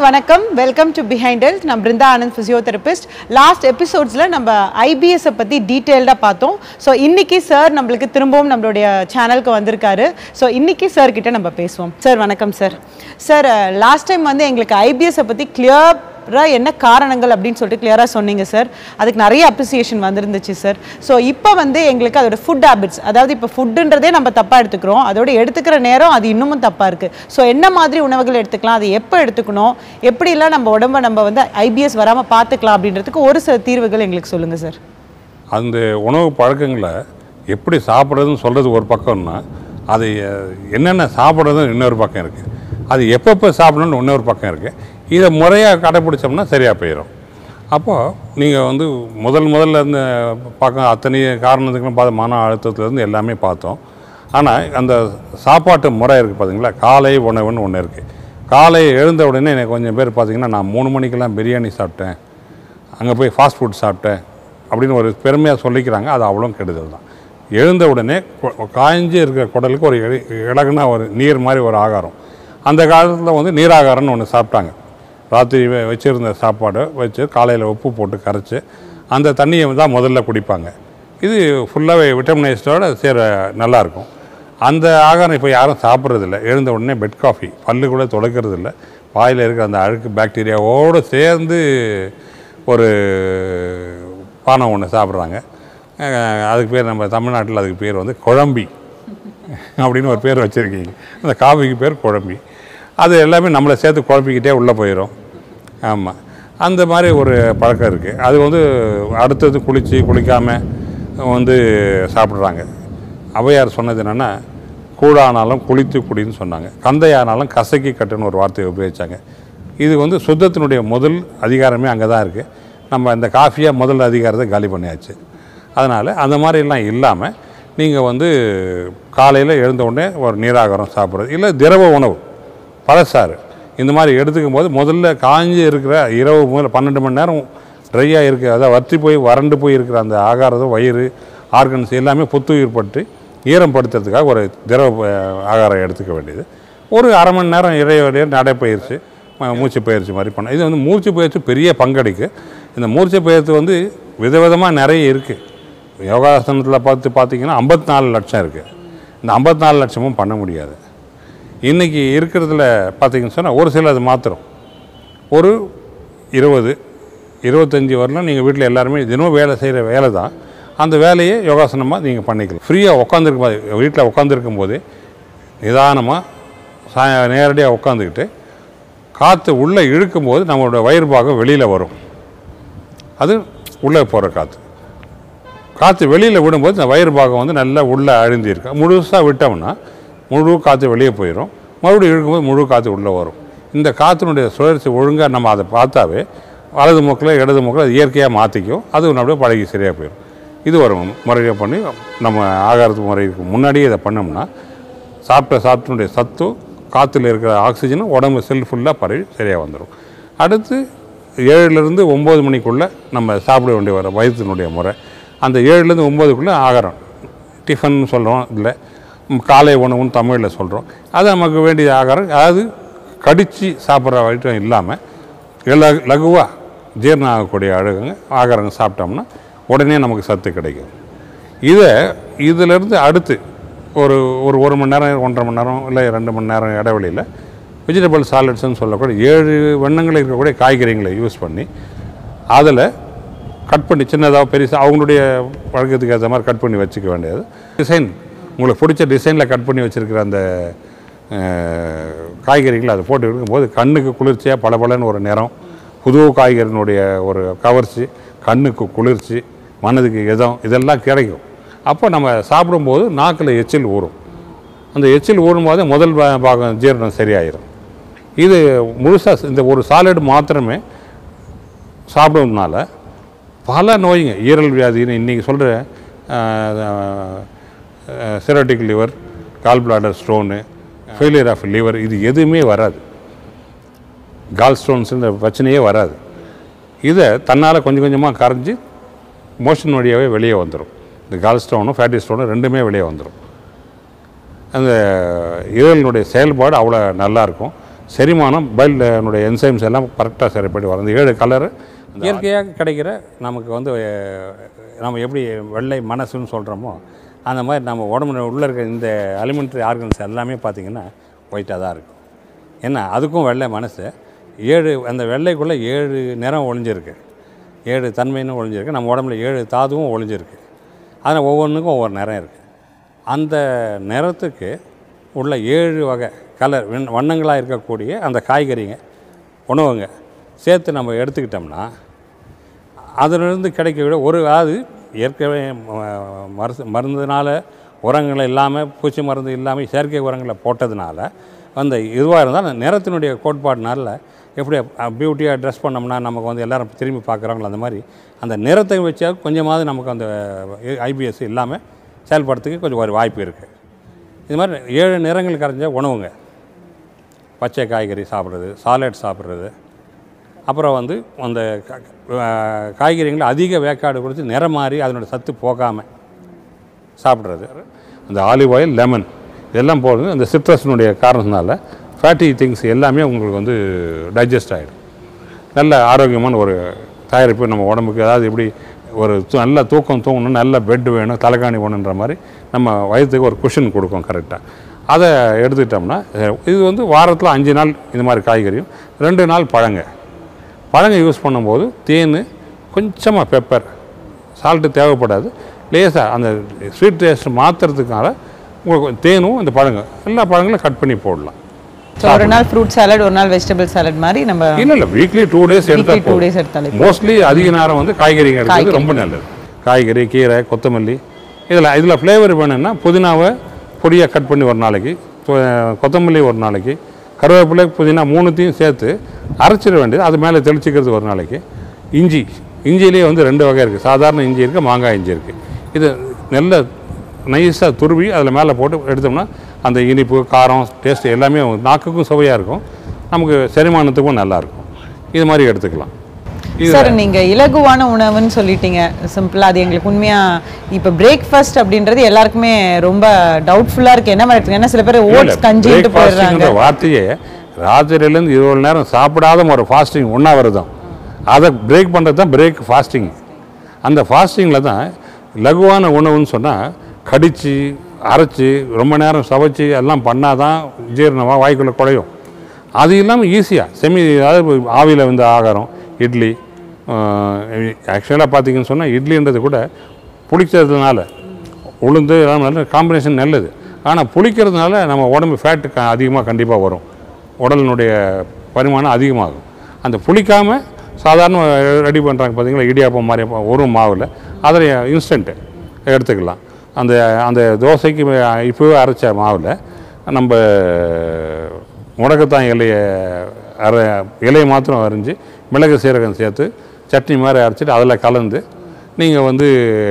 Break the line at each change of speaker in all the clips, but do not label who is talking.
வணக்கம் welcome to behind health நான் Brinda Anand physiotherapist last எபிசோட்ஸில் நம்ம ஐபிஎஸ்ஸை பற்றி டீட்டெயில்டாக பார்த்தோம் ஸோ இன்னைக்கு சார் நம்மளுக்கு திரும்பவும் நம்மளுடைய சேனலுக்கு வந்திருக்காரு ஸோ இன்னைக்கு சார் கிட்ட நம்ம பேசுவோம் சார் வணக்கம் சார் சார் லாஸ்ட் டைம் வந்து எங்களுக்கு ஐபிஎஸ்ஸை பற்றி கிளியர் என்ன காரணங்கள் அப்படின்னு சொல்லிட்டு கிளியராக சொன்னீங்க சார் அதுக்கு நிறைய அப்ரிசியேஷன் வந்திருந்துச்சு சார் ஸோ இப்போ வந்து எங்களுக்கு அதோட ஃபுட் ஹேபிட்ஸ் அதாவது இப்போ ஃபுட்டுன்றதே நம்ம தப்பாக எடுத்துக்கிறோம் அதோட எடுத்துக்கிற நேரம் அது இன்னமும் தப்பாக இருக்குது ஸோ என்ன மாதிரி உணவுகள் எடுத்துக்கலாம் அது எப்போ எடுத்துக்கணும் எப்படிலாம் நம்ம உடம்ப நம்ம வந்து ஐபிஎஸ் வராமல் பார்த்துக்கலாம் அப்படின்றதுக்கு ஒரு சில தீர்வுகள் எங்களுக்கு சொல்லுங்கள் சார்
அந்த உணவு பழக்கங்களை எப்படி சாப்பிட்றதுன்னு சொல்கிறது ஒரு பக்கம்னா அது அஹ், என்னென்ன சாப்பிட்றதுன்னு இன்னொரு பக்கம் இருக்குது அது எப்பப்போ சாப்பிடணும்னு இன்னொரு பக்கம் இருக்குது இதை முறையாக கடைப்பிடிச்சோம்னா சரியாக போயிடும் அப்போது நீங்கள் வந்து முதல் முதல்ல இந்த பார்க்க அத்தனை காரணத்துக்கும் பார்த்து மன அழுத்தத்துலேருந்து எல்லாமே பார்த்தோம் ஆனால் அந்த சாப்பாட்டு முறை இருக்குது பார்த்தீங்களா காலை உணவுன்னு ஒன்று இருக்குது காலை எழுந்த உடனே எனக்கு கொஞ்சம் பேர் பார்த்தீங்கன்னா நான் மூணு மணிக்கெல்லாம் பிரியாணி சாப்பிட்டேன் அங்கே போய் ஃபாஸ்ட் ஃபுட் சாப்பிட்டேன் அப்படின்னு ஒரு பெருமையாக சொல்லிக்கிறாங்க அது அவ்வளோ கெடுதல் தான் எழுந்த உடனே கொ- காய்ஞ்சி இருக்கிற குடலுக்கு ஒரு இழ- இலகுனா ஒரு நீர் மாதிரி ஒரு ஆகாரம் அந்த காலத்தில் வந்து நீராகாரம்னு ஒன்று சாப்பிட்டாங்க ராத்திரி வெ- வச்சிருந்த சாப்பாடை வச்சு காலையில் உப்பு போட்டு கரைச்சி அந்த தண்ணியை தான் முதல்ல குடிப்பாங்க இது ஃபுல்லாகவே விட்டமினைஸ்டோட சேர நல்லாயிருக்கும் அந்த ஆகாரம் இப்போ யாரும் சாப்பிட்றதில்ல எழுந்த உடனே பெட் காஃபி பல்லு கூட துடைக்கிறது இல்ல வாயில் இருக்கிற அந்த அழுக்கு பாக்டீரியாவோடு சேர்ந்து ஒரு பானம் ஒன்று சாப்பிட்றாங்க அஹ் அதுக்கு பேர் நம்ம தமிழ்நாட்டில் அதுக்கு பேர் வந்து குழம்பி அப்படின்னு ஒரு பேர் வச்சுருக்கீங்க அந்த காஃபிக்கு பேர் குழம்பி அது எல்லாமே நம்மளை சேர்த்து குழப்பிக்கிட்டே உள்ளே போயிடும் ஆமாம் அந்த மாதிரி ஒரு பழக்கம் இருக்குது அது வந்து அடுத்தது குளித்து குளிக்காமல் வந்து சாப்பிட்றாங்க ஔவையார் சொன்னது என்னென்னா கூழானாலும் குளித்து குடின்னு சொன்னாங்க கந்தையானாலும் கசக்கி கட்டுன்னு ஒரு வார்த்தையை உபயோகிச்சாங்க இது வந்து சுத்தத்தினுடைய முதல் அதிகாரமே அங்கே தான் இருக்குது நம்ம இந்த காஃபியாக முதல் அதிகாரத்தை காலி பண்ணியாச்சு அதனால் அந்த மாதிரிலாம் இல்லாமல் நீங்கள் வந்து காலையில் எழுந்த உடனே ஒரு நீராகாரம் சாப்பிட்றது இல்லை திரவ உணவு பழசாறு இந்த மாதிரி எடுத்துக்கும் போது முதல்ல காஞ்சி இருக்கிற இரவு முதல்ல பன்னெண்டு மணி நேரம் ட்ரையாக இருக்குது அதாவது வற்றி போய் வறண்டு போய் இருக்கிற அந்த ஆகாரத்தை வயிறு ஆர்கன்ஸ் எல்லாமே புத்துயிர் பட்டு ஈரம் படுத்துறதுக்காக ஒரு திரவ அஹ், ஆகாரம் எடுத்துக்க வேண்டியது ஒரு அரை மணி நேரம் இறைவடைய நடைப்பயிற்சி ம- மூச்சு பயிற்சி மாதிரி பண்ண இது வந்து மூச்சு பயிற்சி பெரிய பங்கெடுக்கு இந்த மூச்சு பயிற்சி வந்து விதவிதமாக நிறைய இருக்குது யோகாசனத்தில் பார்த்து பார்த்தீங்கன்னா ஐம்பத்தி நாலு லட்சம் இருக்குது இந்த ஐம்பத்தி நாலு லட்சமும் பண்ண முடியாது இன்றைக்கி இருக்கிறதுல பார்த்தீங்கன்னு சொன்னால் ஒரு சிலது மாத்திரம் ஒரு இருபது இருபத்தஞ்சி வரலாம் நீங்கள் வீட்டில் எல்லாருமே தினமும் வேலை செய்கிற வேலை தான் அந்த வேலையை யோகாசனமாக நீங்கள் பண்ணிக்கலாம் ஃப்ரீயாக உட்காந்துருக்கும் போது வீட்டில் உட்காந்துருக்கும் போது நிதானமாக சா நேரடியாக உட்காந்துக்கிட்டு காற்று உள்ளே இழுக்கும்போது நம்மளோட வயிறு பாகம் வெளியில் வரும் அது உள்ளே போகிற காற்று காற்று வெளியில் விடும்போது இந்த வயிறு பாகம் வந்து நல்லா உள்ளே அழிந்து இருக்கு முழுசாக விட்டோம்னா முழு காற்று வெளியே போயிடும் மறுபடியும் இழுக்கும்போது முழு காற்று உள்ளே வரும் இந்த காற்றினுடைய சுழற்சி ஒழுங்காக நம்ம அதை பார்த்தாவே வலது மூக்கில் இடது மூக்கில் அது இயற்கையாக மாற்றிக்கும் அது அப்படியே பழகி சரியாக போயிடும் இது ஒரு முறையை பண்ணி நம்ம ஆகாரத்து முறைக்கு முன்னாடியே இதை பண்ணோம்னா சாப்பிட்ட சாப்பிட்டுடைய சத்து காற்றுல இருக்கிற ஆக்சிஜனும் உடம்பு செல் ஃபுல்லாக பரவி சரியாக வந்துடும் அடுத்து ஏழுலேருந்து ஒம்பது மணிக்குள்ளே நம்ம சாப்பிட வேண்டிய வர வயிற்றினுடைய முறை அந்த ஏழுலேருந்து ஒம்போதுக்குள்ளே ஆகாரம் டிஃபன் சொல்கிறோம் இல்லை காலை உணவுன்னு தமிழில் சொல்கிறோம் அது நமக்கு வேண்டிய ஆகாரம் அதாவது கடித்து சாப்பிட்ற ஐட்டம் இல்லாமல் லகு லகுவாக ஜீரணம் ஆகக்கூடிய அழகுங்க ஆகாரங்க சாப்பிட்டோம்னா உடனே நமக்கு சத்து கிடைக்கும் இதை இதிலிருந்து அடுத்து ஒரு ஒரு ஒரு மணி நேரம் ஒன்றரை மணி நேரம் இல்லை ரெண்டு மணி நேரம் இடைவெளியில் வெஜிடபிள் சாலட்ஸ்னு சொல்லக்கூடிய ஏழு வண்ணங்கள் இருக்கக்கூடிய காய்கறிகளை யூஸ் பண்ணி அதில் கட் பண்ணி சின்னதாக பெருசாக அவங்களுடைய பழக்கத்துக்கு ஏற்ற மாதிரி கட் பண்ணி வச்சுக்க வேண்டியது டிசைன் உங்களுக்கு பிடிச்ச டிசைனில் கட் பண்ணி வச்சுருக்கிற அந்த அஹ், காய்கறிகளை அதை போட்டு இருக்கும்போது கண்ணுக்கு குளிர்ச்சியாக பளபளன்னு ஒரு நிறம் புது காய்கறியினுடைய ஒரு கவர்ச்சி கண்ணுக்கு குளிர்ச்சி மனதுக்கு இதம் இதெல்லாம் கிடைக்கும் அப்போ நம்ம சாப்பிடும்போது நாக்கில் எச்சில் ஊறும் அந்த எச்சில் ஊறும்போது முதல் பா- பாகம் ஜீரணம் சரியாயிரும் இது முழுசாக இந்த ஒரு சாலட் மாத்திரமே சாப்பிடுறதுனால பல நோய்ங்க ஈரல் வியாதின்னு இன்றைக்கி சொல்கிற cirrhotic liver gall bladder stone failure of liver இது எதுவுமே வராது கால் ஸ்டோன்ஸ் இந்த பிரச்சனையே வராது இதை தன்னால் கொஞ்சம் கொஞ்சமாக கரைஞ்சி மோஷன் வழியாகவே வெளியே வந்துடும் இந்த கால் ஸ்டோனும் ஃபேட்டி ஸ்டோனும் ரெண்டுமே வெளியே வந்துடும் அந்த இதழினுடைய செயல்பாடு அவ்வளோ நல்லாயிருக்கும் செரிமானம் பைல்னுடைய என்சைம்ஸ் எல்லாம் கரெக்டாக சரிப்படி வரும் இந்த ஏழு கலரு இயற்கையாக கிடைக்கிற நமக்கு வந்து அஹ், நம்ம எப்படி வெள்ளை மனசுன்னு சொல்கிறோமோ அந்த மாதிரி நம்ம உடம்புல உள்ளே இருக்க இந்த அலிமெண்ட்ரி ஆர்கன்ஸ் எல்லாமே பார்த்திங்கன்னா ஒயிட்டாக தான் இருக்கும் ஏன்னா அதுக்கும் வெள்ளை மனசு ஏழு அந்த வெள்ளைக்குள்ளே ஏழு நிறம் ஒளிஞ்சிருக்கு ஏழு தன்மைன்னு ஒளிஞ்சிருக்கு நம்ம உடம்புல ஏழு தாதுவும் ஒளிஞ்சிருக்கு அதில் ஒவ்வொன்றுக்கும் ஒவ்வொரு நிறம் இருக்குது அந்த நிறத்துக்கு உள்ள ஏழு வகை கலர் வண்ணங்களாக இருக்கக்கூடிய அந்த காய்கறிங்க உணவுங்க சேர்த்து நம்ம எடுத்துக்கிட்டோம்னா அதிலிருந்து கிடைக்கக்கூடிய ஒரு அதாவது ஏற்கனவே ம- மருசு மருந்துனால உரங்கள் இல்லாமல் பூச்சி மருந்து இல்லாமல் செயற்கை உரங்களை போட்டதுனால அந்த இதுவாக இருந்தால் அந்த நிறத்தினுடைய கோட்பாடுனால எப்படி பியூட்டியாக ட்ரெஸ் பண்ணோம்னா நமக்கு வந்து எல்லாரும் திரும்பி பார்க்குறாங்களோ அந்த மாதிரி அந்த நிறத்தை வச்சா கொஞ்சமாவது நமக்கு அந்த ஐபிஎஸ் இல்லாமல் செயல்படுறதுக்கு கொஞ்சம் ஒரு வாய்ப்பு இருக்குது இது மாதிரி ஏழு நிறங்கள் கரைஞ்ச உணவுங்க பச்சை காய்கறி சாப்பிட்றது சாலட் சாப்பிட்றது அப்புறம் வந்து அந்த க- அஹ் காய்கறிகளை அதிக வேக்காடு கொடுத்து நிறம் மாறி அதனோட சத்து போகாமல் சாப்பிட்றது அந்த ஆலிவ் ஆயில் லெமன் இதெல்லாம் போடுறது அந்த சிட்ரஸ்னுடைய காரணத்தினால ஃபேட்டி திங்ஸ் எல்லாமே உங்களுக்கு வந்து டைஜஸ்ட் ஆகிடும் நல்ல ஆரோக்கியமான ஒரு தயாரிப்பு நம்ம உடம்புக்கு அதாவது எப்படி ஒரு து- நல்ல தூக்கம் தூங்கணும் நல்ல பெட் வேணும் தலைகாணி வேணுன்ற மாதிரி நம்ம வயிற்றுக்கு ஒரு குஷன் கொடுக்கும் கரெக்டாக அதை எடுத்துக்கிட்டோம்னா அஹ், இது வந்து வாரத்தில் அஞ்சு நாள் இந்த மாதிரி காய்கறியும் ரெண்டு நாள் பழங்க பழங்க யூஸ் பண்ணும்போது தேன் கொஞ்சமாக பெப்பர் சால்ட்டு தேவைப்படாது லேசாக அந்த ஸ்வீட் டேஸ்ட் மாற்றுறதுக்காக உங்களுக்கு தேனும் இந்த பழங்க எல்லா பழங்களும் கட் பண்ணி போடலாம்
ஸோ ஒரு நாள் ஃப்ரூட் சாலட் ஒரு நாள் வெஜிடபிள் சாலட் மாதிரி நம்ம
இல்லை இல்லை வீக்லி டூ டேஸ்
வீக்லி
எடுத்தால்
டூ டேஸ் எடுத்தாலே
மோஸ்ட்லி அதிக நேரம் வந்து காய்கறிங்க எடுக்கிறது ரொம்ப நல்லது காய்கறி கீரை கொத்தமல்லி இதில் இதில் ஃப்ளேவர் வேணும்னா புதினாவை பொடியாக கட் பண்ணி ஒரு நாளைக்கு கொ- கொத்தமல்லி ஒரு நாளைக்கு கருவேப்பிலை புதினா மூணுத்தையும் சேர்த்து அரைச்சிட வேண்டியது அது மேலே தெளிச்சிக்கிறது ஒரு நாளைக்கு இஞ்சி இஞ்சிலேயே வந்து ரெண்டு வகை இருக்குது சாதாரண இஞ்சி இருக்குது மாங்காய் இஞ்சி இருக்குது இது நல்ல நைஸாக துருவி அதில் மேலே போட்டு எடுத்தோம்னா அந்த இனிப்பு காரம் டேஸ்ட் எல்லாமே நாக்குக்கும் சுவையாக இருக்கும் நமக்கு செரிமானத்துக்கும் நல்லாயிருக்கும் இது மாதிரி எடுத்துக்கலாம் இது
சார் நீங்க இலகுவான உணவுன்னு சொல்லிட்டீங்க சிம்பிளா அது எங்களுக்கு உண்மையா இப்ப பிரேக்ஃபாஸ்ட் அப்படின்றது எல்லாருக்குமே ரொம்ப டவுட்ஃபுல்லா இருக்கு என்ன மாதிரி எடுத்துங்க ஏன்னா சில பேர் ஓட்ஸ் கஞ்சிட்டு போயிடுறாங்க
breakfastங்கிற வார்த்தையே ராத்திரியிலேருந்து இருபது நேரம் சாப்பிடாத ஒரு ஃபாஸ்டிங் உண்ணாவிரதம் அதை பிரேக் பண்ணுறது தான் பிரேக் ஃபாஸ்டிங் அந்த ஃபாஸ்டிங்கில் தான் லகுவான உணவுன்னு சொன்னால் கடித்து அரைச்சி ரொம்ப நேரம் சவைச்சு எல்லாம் பண்ணால் தான் ஜீரணமாக வாய்க்குள்ளே குறையும் அது இல்லாமல் ஈஸியாக செமி அதாவது ஆவியில் வந்து ஆகாரம் இட்லி ஆக்சுவலாக பார்த்தீங்கன்னு சொன்னால் இட்லின்றது கூட புளிக்கிறதுனால உளுந்து எல்லாம் நல்ல காம்பினேஷன் நல்லது ஆனால் புளிக்கிறதுனால நம்ம உடம்பு ஃபேட்டு அதிகமாக கண்டிப்பாக வரும் உடலினுடைய பரிமாணம் அதிகமாகும் அந்த புளிக்காமல் சாதாரண ரெடி பண்ணுறாங்க பார்த்தீங்களா இடியாப்பம் மாதிரி ஒரு மாவில் அதில் இன்ஸ்டன்ட்டு எடுத்துக்கலாம் அந்த அந்த தோசைக்கு இப்போவே அரைச்ச மாவில் நம்ம முடக்கத்தான் இலையை அரை இலையை மாத்திரம் அரிஞ்சு மிளகு சீரகம் சேர்த்து சட்னி மாதிரி அரைச்சிட்டு அதில் கலந்து நீங்கள் வந்து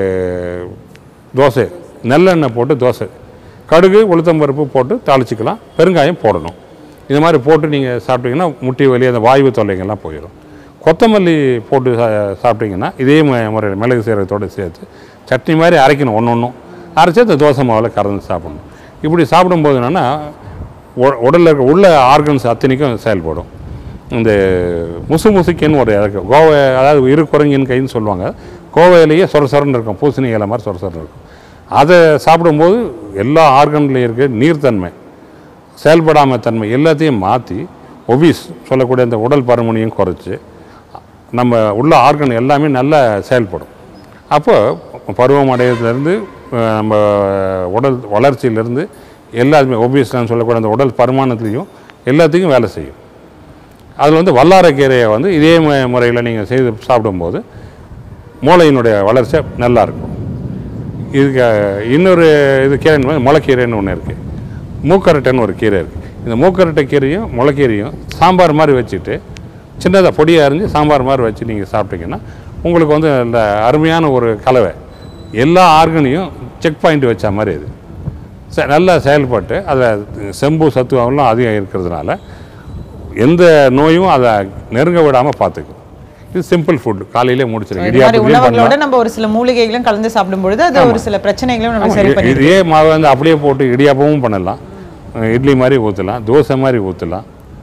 தோசை நல்லெண்ணெய் போட்டு தோசை கடுகு உளுத்தம்பருப்பு போட்டு தாளிச்சிக்கலாம் பெருங்காயம் போடணும் இது மாதிரி போட்டு நீங்கள் சாப்பிட்டீங்கன்னா முட்டி வலி அந்த வாய்வு தொல்லைங்கள்லாம் போயிடும் கொத்தமல்லி போட்டு சா சாப்பிட்டீங்கன்னா இதே மு- முறையில் மிளகு சீரகத்தோடு சேர்த்து சட்னி மாதிரி அரைக்கணும் ஒன்று ஒன்றும் அரைச்சி அந்த தோசை மாவில் கறந்து சாப்பிடணும் இப்படி சாப்பிடும்போது என்னென்னா உடலில் இருக்க உள்ள ஆர்கன்ஸ் அத்தனைக்கும் செயல்படும் இந்த முசு முசுக்கின்னு ஒரு இருக்கு கோவை அதாவது இரு குரங்கின் கைன்னு சொல்லுவாங்க கோவையிலேயே சொர சொரன்னு இருக்கும் பூசணி இலை மாதிரி சொர சொரன்னு இருக்கும் அதை சாப்பிடும்போது எல்லா ஆர்கன்லேயும் இருக்க நீர்த்தன்மை செயல்படாம தன்மை எல்லாத்தையும் மாற்றி ஒபிஸ் சொல்லக்கூடிய அந்த உடல் பருமனையும் குறைச்சி நம்ம உள்ள ஆர்கன் எல்லாமே நல்லா செயல்படும் அப்போ பருவம் அடையிறதுலேருந்து அஹ், நம்ம உடல் வளர்ச்சியிலேருந்து எல்லாத்துமே ஒபிஸ்லாம் சொல்லக்கூடிய அந்த உடல் பருமானத்துலேயும் எல்லாத்தையும் வேலை செய்யும் அதில் வந்து வல்லாரக்கீரையை வந்து இதே மு- முறையில் நீங்கள் செய்து சாப்பிடும்போது மூளையினுடைய வளர்ச்சி நல்லா இருக்கும் இதுக்கு இன்னொரு இது கீரைன்னு வந்து முளைக்கீரைன்னு ஒன்று இருக்குது மூக்கரட்டைன்னு ஒரு கீரை இருக்குது இந்த மூக்கரட்டை கீரையும் முளைக்கீரையும் சாம்பார் மாதிரி வச்சுட்டு சின்னதாக பொடியாக அரிஞ்சு சாம்பார் மாதிரி வச்சு நீங்கள் சாப்பிட்டீங்கன்னா உங்களுக்கு வந்து இந்த அருமையான ஒரு கலவை எல்லா ஆர்கனையும் செக் பாயிண்ட் வச்ச மாதிரி இது ச- நல்லா செயல்பட்டு அதில் செம்பு சத்துவம்லாம் அதிகம் இருக்கிறதுனால எந்த நோயும் அதை நெருங்க விடாமல் பார்த்துக்கும் இது சிம்பிள் ஃபுட் காலையிலே முடிச்சிடும்
இந்த மாதிரி
இடியாப்பத்துலேயும் பண்ணலாம்
உணவுகளோட நம்ம ஒரு சில மூலிகைகளும் கலந்து சாப்பிடும் பொழுது அது ஒரு சில பிரச்சனைகளும் நம்ம சரி பண்ணி
இதே மாவை வந்து அப்படியே போட்டு இடியாப்பமும் பண்ணலாம் அஹ் இட்லி மாதிரி ஊற்றலாம் தோசை மாதிரி ஊற்றலாம்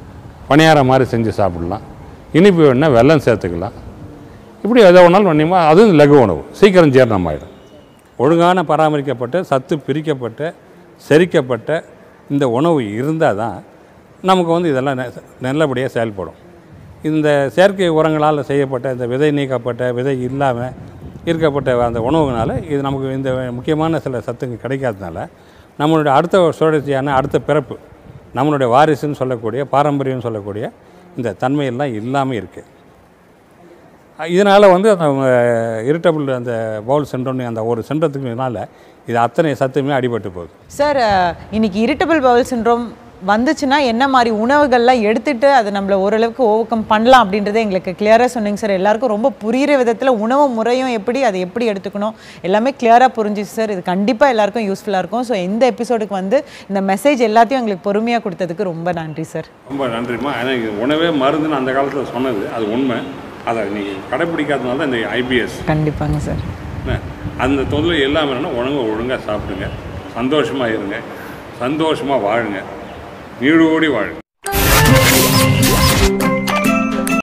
பணியாரம் மாதிரி செஞ்சு சாப்பிடலாம் இனிப்பு வேணால் வெல்லம் சேர்த்துக்கலாம் இப்படி எதை வேணாலும் பண்ணிமா அதுவும் லகு உணவு சீக்கிரம் ஜீரணம் ஆகிடும் ஒழுங்கான பராமரிக்கப்பட்ட சத்து பிரிக்கப்பட்ட செரிக்கப்பட்ட இந்த உணவு இருந்தால் தான் நமக்கு வந்து இதெல்லாம் நெ- நல்லபடியாக செயல்படும் இந்த செயற்கை உரங்களால் செய்யப்பட்ட இந்த விதை நீக்கப்பட்ட விதை இல்லாமல் இருக்கப்பட்ட அந்த உணவுனால இது நமக்கு இந்த முக்கியமான சில சத்துங்க கிடைக்காதனால நம்மளுடைய அடுத்த சுழற்சியான அடுத்த பிறப்பு நம்மளுடைய வாரிசுன்னு சொல்லக்கூடிய பாரம்பரியம்னு சொல்லக்கூடிய இந்த தன்மையெல்லாம் இல்லாமல் இருக்குது இதனால் வந்து அந்த இரிட்டபிள் அந்த பவுல் சென்டோன்னு அந்த ஒரு சென்றத்துக்குனால இது அத்தனை சத்துமே அடிபட்டு போகுது
சார் அஹ், இன்னைக்கு இரிட்டபிள் பவல் சிண்ட்ரோம் வந்துச்சுன்னா என்ன மாதிரி உணவுகள்லாம் எடுத்துட்டு அதை நம்மள ஓரளவுக்கு ஓவர் கம் பண்ணலாம் அப்படின்றத எங்களுக்கு கிளியராக சொன்னீங்க சார் எல்லாருக்கும் ரொம்ப புரிகிற விதத்தில் உணவு முறையும் எப்படி அதை எப்படி எடுத்துக்கணும் எல்லாமே கிளியராக புரிஞ்சுச்சு சார் இது கண்டிப்பாக எல்லாருக்கும் யூஸ்ஃபுல்லாக இருக்கும் ஸோ இந்த எபிசோடுக்கு வந்து இந்த மெசேஜ் எல்லாத்தையும் எங்களுக்கு பொறுமையாக கொடுத்ததுக்கு ரொம்ப நன்றி சார்
ரொம்ப நன்றிம்மா ஏன்னா இது உணவே மருந்துன்னு அந்த காலத்தில் சொன்னது அது உண்மை அதை நீங்கள் கடைப்பிடிக்காதனால தான் இந்த ஐபிஎஸ்
கண்டிப்பாங்க சார்
அந்த தொல்லை எல்லாமே என்னன்னா உணவை ஒழுங்காக சாப்பிடுங்க சந்தோஷமாக இருங்க சந்தோஷமாக வாழுங்க நீடோடி வாழுங்க